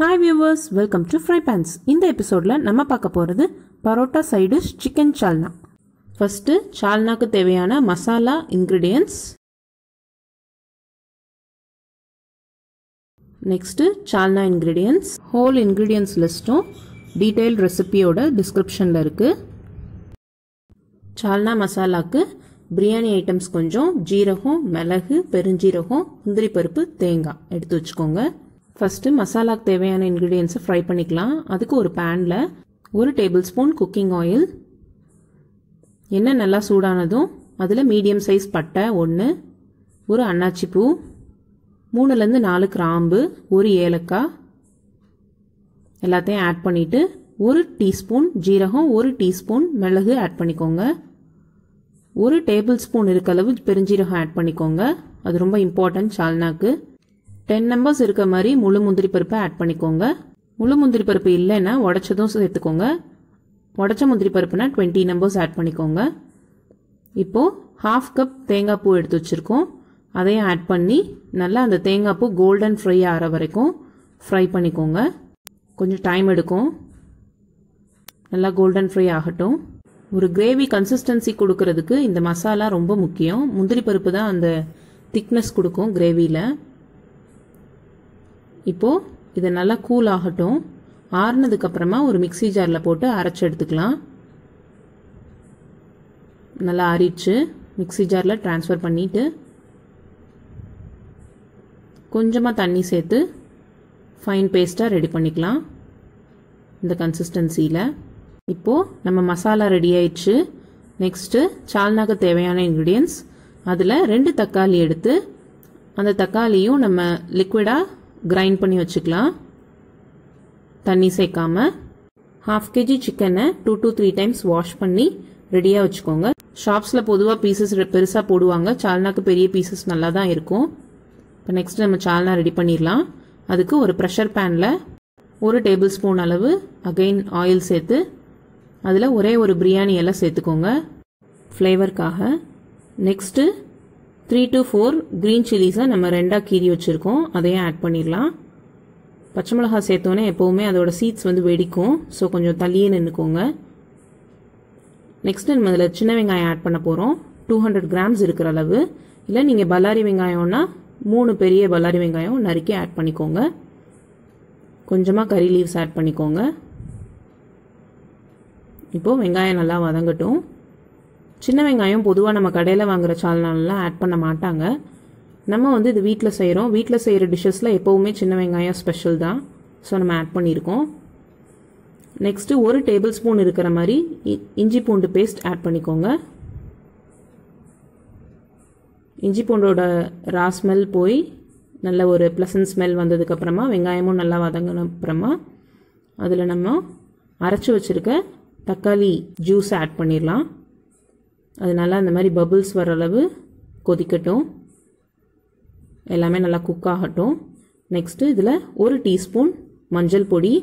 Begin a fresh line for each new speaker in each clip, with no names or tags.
hi viewers welcome to fry pans இந்த எபிசோடில் நம்ம பார்க்க போகிறது parotta side chicken salna first சால்னாக்கு தேவையான masala ingredients next salna ingredients whole ingredients லிஸ்ட்டும் டீட்டெயில் ரெசிபியோட டிஸ்கிரிப்ஷனில் இருக்குது சால்னா மசாலாக்கு பிரியாணி ஐட்டம்ஸ் கொஞ்சம் ஜீரகம் மிளகு பெருஞ்சீரகம் முந்திரி பருப்பு தேங்காய் எடுத்து வச்சுக்கோங்க ஃபஸ்ட்டு மசாலாக்கு தேவையான இன்க்ரீடியன்ஸை ஃப்ரை பண்ணிக்கலாம் அதுக்கு ஒரு பேனில் ஒரு டேபிள் ஸ்பூன் குக்கிங் ஆயில் எண்ணெய் நல்லா சூடானதும் அதில் மீடியம் சைஸ் பட்டை ஒன்று ஒரு அன்னாச்சி பூ மூணுலேருந்து நாலு கிராம்பு ஒரு ஏலக்காய் எல்லாத்தையும் ஆட் பண்ணிவிட்டு ஒரு டீஸ்பூன் ஜீரகம் ஒரு டீஸ்பூன் மிளகு ஆட் பண்ணிக்கோங்க ஒரு டேபிள் ஸ்பூன் இருக்க அளவு பெருஞ்சீரகம் ஆட் பண்ணிக்கோங்க அது ரொம்ப இம்பார்ட்டன்ட் சால்னாக்கு டென் நம்பர்ஸ் இருக்க மாதிரி முழு முந்திரி பருப்பை ஆட் பண்ணிக்கோங்க முழு முந்திரி பருப்பு இல்லைன்னா உடச்சதும் சேர்த்துக்கோங்க உடச்ச முந்திரி பருப்புனா டுவெண்ட்டி நம்பர்ஸ் ஆட் பண்ணிக்கோங்க இப்போது ஹாஃப் கப் தேங்காய் பூ எடுத்து வச்சுருக்கோம் அதையும் ஆட் பண்ணி நல்லா அந்த தேங்காய் பூ கோல்டன் ஃப்ரை ஆகிற வரைக்கும் ஃப்ரை பண்ணிக்கோங்க கொஞ்சம் டைம் எடுக்கும் நல்லா கோல்டன் ஃப்ரை ஆகட்டும் ஒரு கிரேவி கன்சிஸ்டன்சி கொடுக்கறதுக்கு இந்த மசாலா ரொம்ப முக்கியம் முந்திரி பருப்பு தான் அந்த திக்னஸ் கொடுக்கும் கிரேவியில் இப்போது இது நல்லா கூல் ஆகட்டும் ஆறுனதுக்கப்புறமா ஒரு மிக்சி ஜாரில் போட்டு அரைச்சி எடுத்துக்கலாம் நல்லா ஆறிடுச்சு மிக்சி ஜாரில் ட்ரான்ஸ்ஃபர் பண்ணிவிட்டு கொஞ்சமாக தண்ணி சேர்த்து ஃபைன் பேஸ்ட்டாக ரெடி பண்ணிக்கலாம் இந்த கன்சிஸ்டன்சியில் இப்போது நம்ம மசாலா ரெடி ஆயிடுச்சு நெக்ஸ்ட்டு சால்னாக்கு தேவையான இன்க்ரீடியன்ஸ் அதில் ரெண்டு தக்காளி எடுத்து அந்த தக்காளியும் நம்ம லிக்விடாக கிரைண்ட் பண்ணி வச்சுக்கலாம் தண்ணி சேர்க்காம ஹாஃப் கேஜி சிக்கனை two two three times wash பண்ணி ரெடியாக வச்சுக்கோங்க ஷாப்ஸில் பொதுவாக பீசஸ் பெருசாக போடுவாங்க சால்னாக்கு பெரிய பீசஸ் நல்லா தான் இருக்கும் இப்போ நெக்ஸ்ட் நம்ம சால்னா ரெடி பண்ணிடலாம் அதுக்கு ஒரு ப்ரெஷர் பேனில் ஒரு டேபிள் ஸ்பூன் அளவு அகைன் ஆயில் சேர்த்து அதில் ஒரே ஒரு பிரியாணி எல்லாம் சேர்த்துக்கோங்க ஃப்ளேவருக்காக next three to four green சில்லிஸை நம்ம ரெண்டாக கீறி வச்சுருக்கோம் அதையும் ஆட் பண்ணிடலாம் பச்சை மிளகா சேர்த்தோன்னே எப்போவுமே அதோட சீட்ஸ் வந்து வெடிக்கும் ஸோ கொஞ்சம் தள்ளியே நின்றுக்கோங்க நெக்ஸ்ட்டு நம்ம அதில் சின்ன வெங்காயம் ஆட் பண்ண போகிறோம் டூ ஹண்ட்ரட் கிராம்ஸ் இருக்கிற அளவு இல்லை நீங்கள் பல்லாரி வெங்காயம்னா மூணு பெரிய பல்லாரி வெங்காயம் நறுக்கி ஆட் பண்ணிக்கோங்க கொஞ்சமாக கறி லீவ்ஸ் ஆட் பண்ணிக்கோங்க இப்போது வெங்காயம் நல்லா வதங்கட்டும் சின்ன வெங்காயம் பொதுவாக நம்ம கடையில் வாங்குகிற சால்னாலலாம் ஆட் பண்ண மாட்டாங்க நம்ம வந்து இது வீட்டில் செய்கிறோம் வீட்டில் செய்கிற டிஷ்ஷஸில் எப்போவுமே சின்ன வெங்காயம் ஸ்பெஷல் தான் ஸோ நம்ம ஆட் பண்ணியிருக்கோம் நெக்ஸ்ட்டு ஒரு டேபிள் ஸ்பூன் இருக்கிற மாதிரி இஞ்சி பூண்டு பேஸ்ட் ஆட் பண்ணிக்கோங்க இஞ்சி பூண்டோட ரா ஸ்மெல் போய் நல்ல ஒரு ப்ளசன்ட் ஸ்மெல் வந்ததுக்கப்புறமா வெங்காயமும் நல்லா வதங்கின அப்புறமா அதில் நம்ம அரைச்சி வச்சுருக்க தக்காளி ஜூஸ் ஆட் பண்ணிடலாம் அது நல்லா இந்த மாதிரி பபுள்ஸ் வர அளவு கொதிக்கட்டும் எல்லாமே நல்லா குக் ஆகட்டும் நெக்ஸ்ட்டு இதில் ஒரு டீஸ்பூன் மஞ்சள் பொடி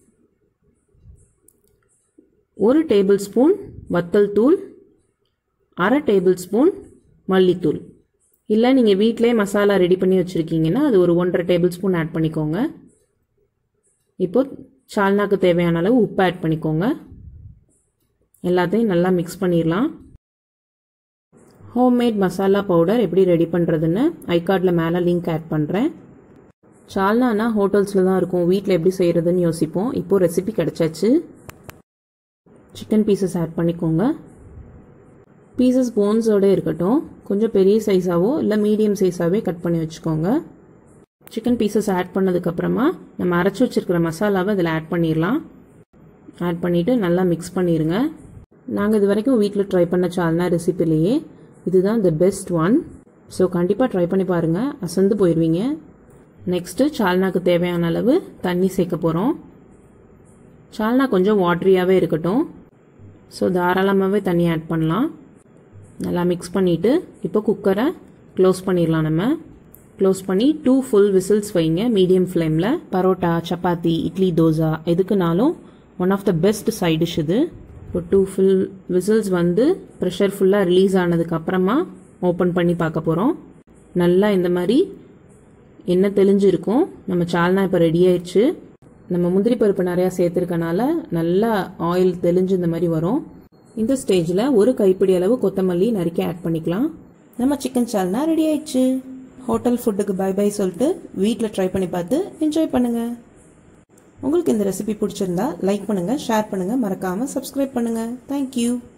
ஒரு டேபிள் ஸ்பூன் வத்தல் தூள் அரை டேபிள் ஸ்பூன் மல்லித்தூள் இல்லை நீங்கள் வீட்டிலே மசாலா ரெடி பண்ணி வச்சுருக்கீங்கன்னா அது ஒரு ஒன்றரை டேபிள் ஸ்பூன் ஆட் பண்ணிக்கோங்க இப்போது சால்னாக்கு தேவையான அளவு உப்பு ஆட் பண்ணிக்கோங்க எல்லாத்தையும் நல்லா மிக்ஸ் பண்ணிடலாம் ஹோம்மேட் மசாலா பவுடர் எப்படி ரெடி பண்ணுறதுன்னு ஐகார்டில் மேலே லிங்க் ஆட் பண்ணுறேன் சால்னானா ஹோட்டல்ஸில் தான் இருக்கும் வீட்டில் எப்படி செய்கிறதுன்னு யோசிப்போம் இப்போது ரெசிபி கிடச்சாச்சு சிக்கன் பீசஸ் ஆட் பண்ணிக்கோங்க பீசஸ் போன்ஸோடு இருக்கட்டும் கொஞ்சம் பெரிய சைஸாவோ இல்லை மீடியம் சைஸாகவே கட் பண்ணி வச்சுக்கோங்க சிக்கன் பீசஸ் ஆட் பண்ணதுக்கப்புறமா நம்ம அரைச்சி வச்சுருக்கிற மசாலாவை இதில் ஆட் பண்ணிடலாம் ஆட் பண்ணிவிட்டு நல்லா மிக்ஸ் பண்ணிடுங்க நாங்கள் இது வரைக்கும் வீட்டில் ட்ரை பண்ண சால்னா ரெசிப்பிலேயே இதுதான் த பெஸ்ட் ஒன் ஸோ கண்டிப்பாக ட்ரை பண்ணி பாருங்கள் அசந்து போயிடுவீங்க நெக்ஸ்ட்டு சால்னாக்கு தேவையான அளவு தண்ணி சேர்க்க போகிறோம் சால்னா கொஞ்சம் வாட்ரியாகவே இருக்கட்டும் ஸோ தாராளமாகவே தண்ணி ஆட் பண்ணலாம் நல்லா மிக்ஸ் பண்ணிவிட்டு இப்போ குக்கரை க்ளோஸ் பண்ணிடலாம் நம்ம க்ளோஸ் பண்ணி டூ ஃபுல் விசில்ஸ் வைங்க மீடியம் ஃப்ளேமில் பரோட்டா சப்பாத்தி இட்லி தோசா எதுக்குனாலும் one of the best side dish இது இப்போ டூ ஃபுல் விசில்ஸ் வந்து ப்ரெஷர் ஃபுல்லாக ரிலீஸ் ஆனதுக்கப்புறமா ஓப்பன் பண்ணி பார்க்க போகிறோம் நல்லா இந்த மாதிரி எண்ணெய் தெளிஞ்சிருக்கும் நம்ம சால்னா இப்போ ரெடி ஆயிடுச்சு நம்ம முந்திரி பருப்பு நிறையா சேர்த்துருக்கனால நல்லா ஆயில் தெளிஞ்சு இந்த மாதிரி வரும் இந்த ஸ்டேஜில் ஒரு கைப்பிடி அளவு கொத்தமல்லி நறுக்கி ஆட் பண்ணிக்கலாம் நம்ம சிக்கன் சால்னா ரெடி ஆயிடுச்சு ஹோட்டல் ஃபுட்டுக்கு பை பை சொல்லிட்டு வீட்டில் ட்ரை பண்ணி பார்த்து என்ஜாய் பண்ணுங்கள் உங்களுக்கு இந்த ரெசிபி பிடிச்சிருந்தா லைக் பண்ணுங்கள் ஷேர் பண்ணுங்கள் மறக்காமல் சப்ஸ்கிரைப் பண்ணுங்கள் தேங்க்யூ